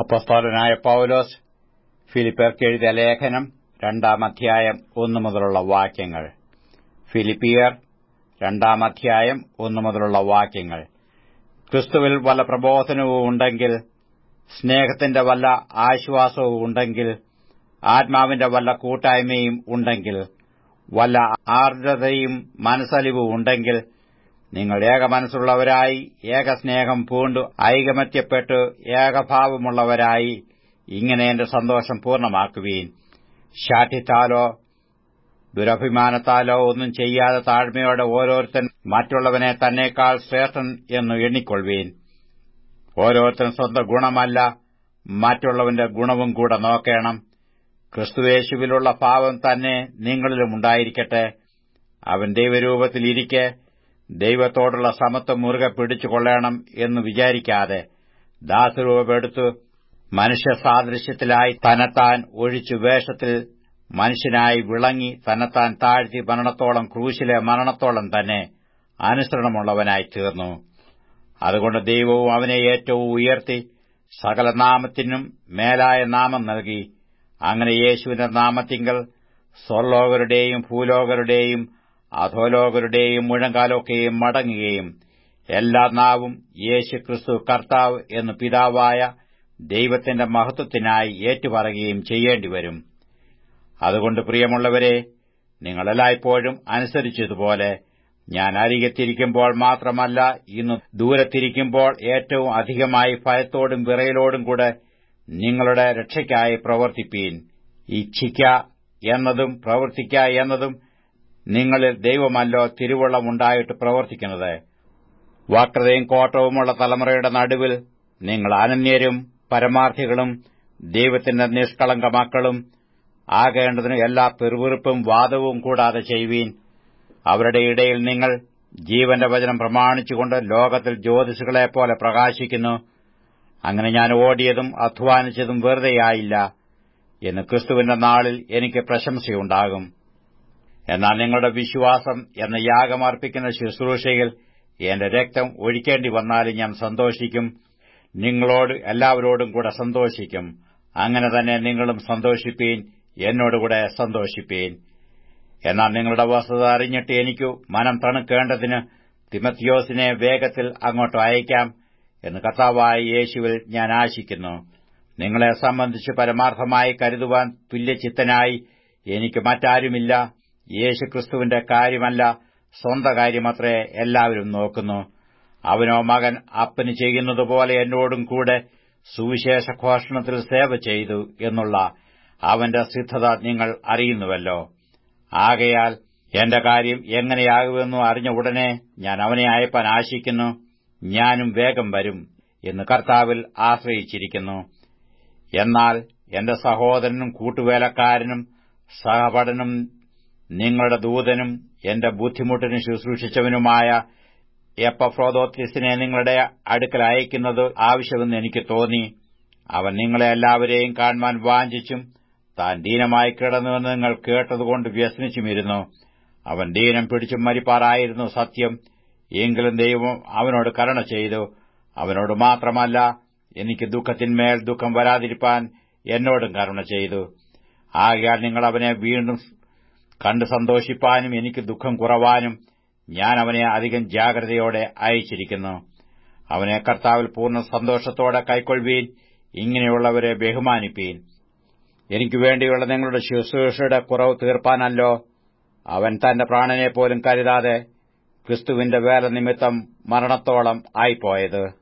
അപ്പസ്തോലനായ പൌലോസ് ഫിലിപ്പർക്ക് എഴുതിയ ലേഖനം രണ്ടാം അധ്യായം ഒന്നു മുതലുള്ള വാക്യങ്ങൾ ഫിലിപ്പിയർ രണ്ടാം അധ്യായം ഒന്നു മുതലുള്ള വാക്യങ്ങൾ ക്രിസ്തുവിൽ വല്ല പ്രബോധനവും ഉണ്ടെങ്കിൽ സ്നേഹത്തിന്റെ വല്ല ആശ്വാസവും ഉണ്ടെങ്കിൽ ആത്മാവിന്റെ വല്ല കൂട്ടായ്മയും ഉണ്ടെങ്കിൽ വല്ല ആർദ്രതയും മനസ്സലിവും ഉണ്ടെങ്കിൽ നിങ്ങൾ ഏകമനസ്സുള്ളവരായി ഏകസ്നേഹം പൂണ്ടു ഐകമത്യപ്പെട്ട് ഏകഭാവമുള്ളവരായി ഇങ്ങനെ എന്റെ സന്തോഷം പൂർണ്ണമാക്കുവീൻ ശാഠ്യത്താലോ ദുരഭിമാനത്താലോ ഒന്നും ചെയ്യാതെ താഴ്മയോടെ ഓരോരുത്തൻ മറ്റുള്ളവനെ തന്നേക്കാൾ ശ്രേഷ്ഠൻ എന്ന് എണ്ണിക്കൊള്ളുവീൻ ഓരോരുത്തൻ സ്വന്തം ഗുണമല്ല മറ്റുള്ളവന്റെ ഗുണവും കൂടെ നോക്കണം ക്രിസ്തുവേശുവിലുള്ള ഭാവം തന്നെ നിങ്ങളിലും ഉണ്ടായിരിക്കട്ടെ അവൻ ദൈവരൂപത്തിലിരിക്കെ ദൈവത്തോടുള്ള സമത്വം മുറുകെ പിടിച്ചുകൊള്ളണം എന്ന് വിചാരിക്കാതെ ദാസരൂപമെടുത്തു മനുഷ്യ സാദൃശ്യത്തിലായി തന്നെത്താൻ ഒഴിച്ചു വേഷത്തിൽ മനുഷ്യനായി വിളങ്ങി തന്നെത്താൻ താഴ്ത്തി മരണത്തോളം ക്രൂശിലെ മരണത്തോളം തന്നെ അനുസരണമുള്ളവനായി തീർന്നു അതുകൊണ്ട് ദൈവവും അവനെ ഏറ്റവും ഉയർത്തി സകല നാമത്തിനും മേലായ നാമം നൽകി അങ്ങനെ യേശുവിന്റെ നാമത്തിങ്കൽ സ്വർലോകരുടെയും ഭൂലോകരുടെയും അധോലോകരുടെയും മുഴങ്കാലൊക്കെയും മടങ്ങുകയും എല്ലാ നാവും യേശു ക്രിസ്തു കർത്താവ് എന്ന് പിതാവായ ദൈവത്തിന്റെ മഹത്വത്തിനായി ഏറ്റുപറയുകയും ചെയ്യേണ്ടിവരും അതുകൊണ്ട് പ്രിയമുള്ളവരെ നിങ്ങളെല്ലായ്പ്പോഴും അനുസരിച്ചതുപോലെ ഞാൻ അരികത്തിരിക്കുമ്പോൾ മാത്രമല്ല ഇന്ന് ദൂരത്തിരിക്കുമ്പോൾ ഏറ്റവും അധികമായി ഭയത്തോടും വിറയലോടും കൂടെ നിങ്ങളുടെ രക്ഷയ്ക്കായി പ്രവർത്തിപ്പീൻ ഇച്ഛിക്ക എന്നതും പ്രവർത്തിക്ക എന്നതും നിങ്ങളിൽ ദൈവമല്ലോ തിരുവുള്ളമുണ്ടായിട്ട് പ്രവർത്തിക്കുന്നത് വക്രതയും കോട്ടവുമുള്ള തലമുറയുടെ നടുവിൽ നിങ്ങൾ അനന്യരും പരമാർത്ഥികളും ദൈവത്തിന്റെ നിഷ്കളങ്ക മക്കളും ആകേണ്ടതിന് എല്ലാ പെറുവിറുപ്പും വാദവും കൂടാതെ ചെയ്യുവീൻ അവരുടെ ഇടയിൽ നിങ്ങൾ ജീവന്റെ വചനം പ്രമാണിച്ചുകൊണ്ട് ലോകത്തിൽ ജ്യോതിഷുകളെപ്പോലെ പ്രകാശിക്കുന്നു അങ്ങനെ ഞാൻ ഓടിയതും അധ്വാനിച്ചതും വെറുതെയായില്ല എന്ന് ക്രിസ്തുവിന്റെ നാളിൽ എനിക്ക് പ്രശംസയുണ്ടാകും എന്നാൽ നിങ്ങളുടെ വിശ്വാസം എന്ന യാഗമർപ്പിക്കുന്ന ശുശ്രൂഷയിൽ എന്റെ രക്തം ഒഴിക്കേണ്ടി വന്നാലും ഞാൻ സന്തോഷിക്കും നിങ്ങളോട് എല്ലാവരോടും കൂടെ സന്തോഷിക്കും അങ്ങനെ തന്നെ നിങ്ങളും സന്തോഷിപ്പീൻ എന്നോടുകൂടെ സന്തോഷിപ്പീൻ എന്നാൽ നിങ്ങളുടെ വസ്തുത അറിഞ്ഞിട്ട് എനിക്കു മനം തണുക്കേണ്ടതിന് തിമത്തിയോസിനെ വേഗത്തിൽ അങ്ങോട്ട് അയക്കാം എന്ന് കർത്താവായ യേശുവിൽ ഞാൻ ആശിക്കുന്നു നിങ്ങളെ സംബന്ധിച്ച് പരമാർത്ഥമായി കരുതുവാൻ തുല്യചിത്തനായി എനിക്ക് മറ്റാരുമില്ല യേശുക്രിസ്തുവിന്റെ കാര്യമല്ല സ്വന്ത കാര്യമത്രേ എല്ലാവരും നോക്കുന്നു അവനോ മകൻ അപ്പന് ചെയ്യുന്നതുപോലെ എന്നോടും കൂടെ സുവിശേഷ ഘോഷണത്തിൽ സേവ ചെയ്തു എന്നുള്ള അവന്റെ സിദ്ധത നിങ്ങൾ അറിയുന്നുവല്ലോ ആകയാൽ എന്റെ കാര്യം എങ്ങനെയാകുമെന്നു അറിഞ്ഞ ഉടനെ ഞാൻ അവനെ അയപ്പാൻ ആശിക്കുന്നു ഞാനും വേഗം വരും എന്ന് കർത്താവിൽ ആശ്രയിച്ചിരിക്കുന്നു എന്നാൽ എന്റെ സഹോദരനും കൂട്ടുവേലക്കാരനും സഹപഠനും നിങ്ങളുടെ ദൂതനും എന്റെ ബുദ്ധിമുട്ടിന് ശുശ്രൂഷിച്ചവനുമായ എപ്പഫ്രോദോത്തിസിനെ നിങ്ങളുടെ അടുക്കൽ അയക്കുന്നത് ആവശ്യമെന്ന് എനിക്ക് തോന്നി അവൻ നിങ്ങളെ എല്ലാവരെയും കാണുവാൻ വാഞ്ചിച്ചും താൻ ദീനമായി കിടന്നുവെന്ന് നിങ്ങൾ കേട്ടതുകൊണ്ട് വ്യസനിച്ചുമിരുന്നു അവൻ ദീനം പിടിച്ചും മരിപ്പാറായിരുന്നു സത്യം എങ്കിലും ദൈവം അവനോട് കരുണ ചെയ്തു അവനോട് മാത്രമല്ല എനിക്ക് ദുഃഖത്തിന്മേൽ ദുഃഖം വരാതിരിപ്പാൻ എന്നോടും കരുണ ചെയ്തു ആകയാൽ നിങ്ങൾ അവനെ വീണ്ടും കണ്ട് സന്തോഷിപ്പാനും എനിക്ക് ദുഃഖം കുറവാനും ഞാൻ അവനെ അധികം ജാഗ്രതയോടെ അയച്ചിരിക്കുന്നു അവനെ കർത്താവിൽ പൂർണ്ണ സന്തോഷത്തോടെ കൈക്കൊള്ളുവീൻ ഇങ്ങനെയുള്ളവരെ ബഹുമാനിപ്പീൻ എനിക്ക് വേണ്ടിയുള്ള നിങ്ങളുടെ ശുശ്രൂഷയുടെ കുറവ് തീർപ്പാനല്ലോ അവൻ തന്റെ പ്രാണനെ പോലും കരുതാതെ ക്രിസ്തുവിന്റെ വേല നിമിത്തം മരണത്തോളം ആയിപ്പോയത്